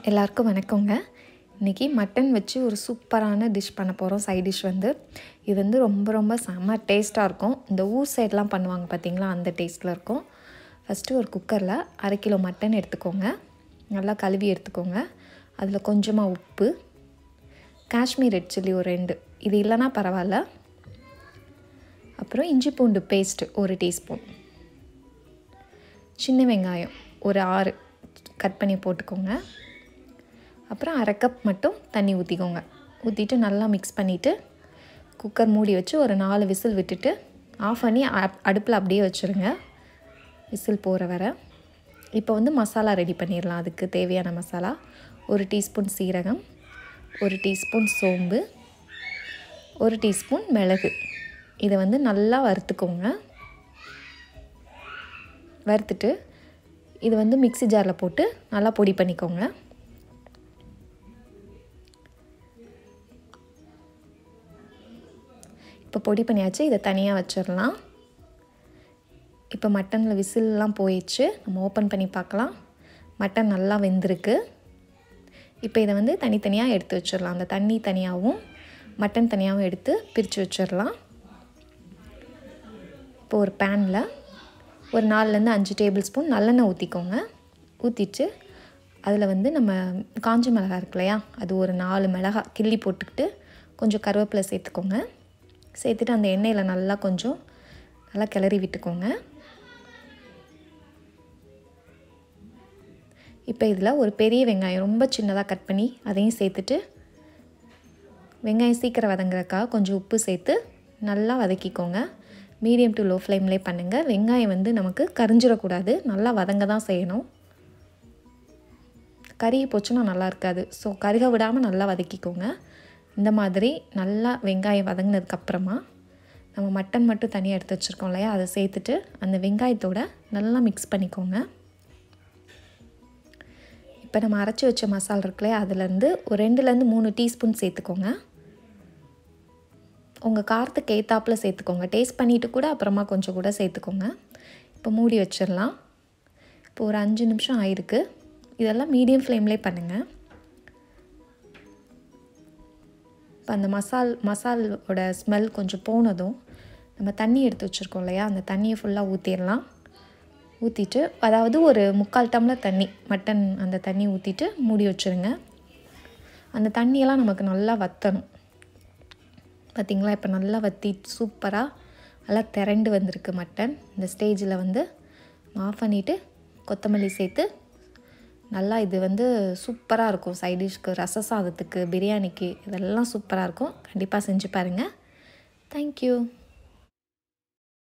எல்லாருக்கும் வணக்கங்க இன்றைக்கி மட்டன் வச்சு ஒரு சூப்பரான டிஷ் பண்ண போகிறோம் சைட் டிஷ் வந்து இது வந்து ரொம்ப ரொம்ப செம்ம டேஸ்ட்டாக இருக்கும் இந்த ஊர் சைட்லாம் பண்ணுவாங்க பார்த்தீங்களா அந்த டேஸ்ட்டில் இருக்கும் ஃபஸ்ட்டு ஒரு குக்கரில் அரை கிலோ மட்டன் எடுத்துக்கோங்க நல்லா கழுவி எடுத்துக்கோங்க அதில் கொஞ்சமாக உப்பு காஷ்மீர் ரெட் சில்லி ஒரு ரெண்டு இது இல்லைன்னா பரவாயில்ல அப்புறம் இஞ்சி பூண்டு பேஸ்ட்டு ஒரு டீஸ்பூன் சின்ன வெங்காயம் ஒரு ஆறு கட் பண்ணி போட்டுக்கோங்க அப்புறம் அரை கப் மட்டும் தண்ணி ஊற்றிக்கோங்க ஊற்றிட்டு நல்லா மிக்ஸ் பண்ணிவிட்டு குக்கர் மூடி வச்சு ஒரு நாலு விசில் விட்டுட்டு ஆஃப் பண்ணி அடுப்பில் அப்படியே வச்சுருங்க விசில் போகிற வர இப்போ வந்து மசாலா ரெடி பண்ணிடலாம் அதுக்கு தேவையான மசாலா ஒரு டீஸ்பூன் சீரகம் ஒரு டீஸ்பூன் சோம்பு ஒரு டீஸ்பூன் மிளகு இதை வந்து நல்லா வறுத்துக்கோங்க வறுத்துட்டு இது வந்து மிக்ஸி ஜாரில் போட்டு நல்லா பொடி பண்ணிக்கோங்க இப்போ பொடி பண்ணியாச்சு இதை தனியாக வச்சிடலாம் இப்போ மட்டனில் விசில்லாம் போயிடுச்சு நம்ம ஓப்பன் பண்ணி பார்க்கலாம் மட்டன் நல்லா வெந்திருக்கு இப்போ இதை வந்து தனித்தனியாக எடுத்து வச்சிடலாம் அந்த தண்ணி தனியாகவும் மட்டன் தனியாகவும் எடுத்து பிரித்து வச்சிடலாம் இப்போ ஒரு பேனில் ஒரு நாலுலேருந்து அஞ்சு டேபிள் ஸ்பூன் நல்லெண்ணெய் ஊற்றிக்கோங்க ஊற்றிட்டு அதில் வந்து நம்ம காஞ்ச மிளகா இருக்கு இல்லையா அது ஒரு நாலு மிளகா கிள்ளி போட்டுக்கிட்டு கொஞ்சம் கருவேப்பிலை சேர்த்துக்கோங்க சேர்த்துட்டு அந்த எண்ணெயில் நல்லா கொஞ்சம் நல்லா கிளறி விட்டுக்கோங்க இப்போ இதில் ஒரு பெரிய வெங்காயம் ரொம்ப சின்னதாக கட் பண்ணி அதையும் சேர்த்துட்டு வெங்காயம் சீக்கிரம் வதங்குறக்காக கொஞ்சம் உப்பு சேர்த்து நல்லா வதக்கிக்கோங்க மீடியம் டு லோ ஃப்ளேம்லேயே பண்ணுங்கள் வெங்காயம் வந்து நமக்கு கரிஞ்சிடக்கூடாது நல்லா வதங்க தான் செய்யணும் கருகி போச்சுன்னா நல்லா இருக்காது ஸோ கருக விடாமல் நல்லா வதக்கிக்கோங்க இந்த மாதிரி நல்லா வெங்காயம் வதங்கினதுக்கப்புறமா நம்ம மட்டன் மட்டும் தனியாக எடுத்து வச்சுருக்கோம் இல்லையா அதை சேர்த்துட்டு அந்த வெங்காயத்தோட நல்லா மிக்ஸ் பண்ணிக்கோங்க இப்போ நம்ம அரைச்சி வச்ச மசாலா இருக்குல்லையா அதுலேருந்து ஒரு ரெண்டுலேருந்து மூணு டீஸ்பூன் சேர்த்துக்கோங்க உங்கள் காரத்துக்கு ஏத்தாப்பில் சேர்த்துக்கோங்க டேஸ்ட் பண்ணிவிட்டு கூட அப்புறமா கொஞ்சம் கூட சேர்த்துக்கோங்க இப்போ மூடி வச்சிடலாம் இப்போ ஒரு அஞ்சு நிமிஷம் ஆயிருக்கு இதெல்லாம் மீடியம் ஃப்ளேம்லேயே பண்ணுங்கள் இப்போ அந்த மசால் மசாலோட ஸ்மெல் கொஞ்சம் போனதும் நம்ம தண்ணி எடுத்து வச்சுருக்கோம் இல்லையா அந்த தண்ணியை ஃபுல்லாக ஊற்றிடலாம் ஊற்றிட்டு அதாவது ஒரு முக்கால் டம்ளர் தண்ணி மட்டன் அந்த தண்ணி ஊற்றிட்டு மூடி வச்சுருங்க அந்த தண்ணியெல்லாம் நமக்கு நல்லா வற்றணும் பார்த்திங்களா இப்போ நல்லா வற்றி சூப்பராக நல்லா திரண்டு வந்திருக்கு மட்டன் இந்த ஸ்டேஜில் வந்து ஆஃப் பண்ணிவிட்டு கொத்தமல்லி சேர்த்து நல்லா இது வந்து சூப்பராக இருக்கும் சைடிஷ்க்கு ரச சாதத்துக்கு பிரியாணிக்கு இதெல்லாம் சூப்பராக இருக்கும் கண்டிப்பாக செஞ்சு பாருங்கள் தேங்க்யூ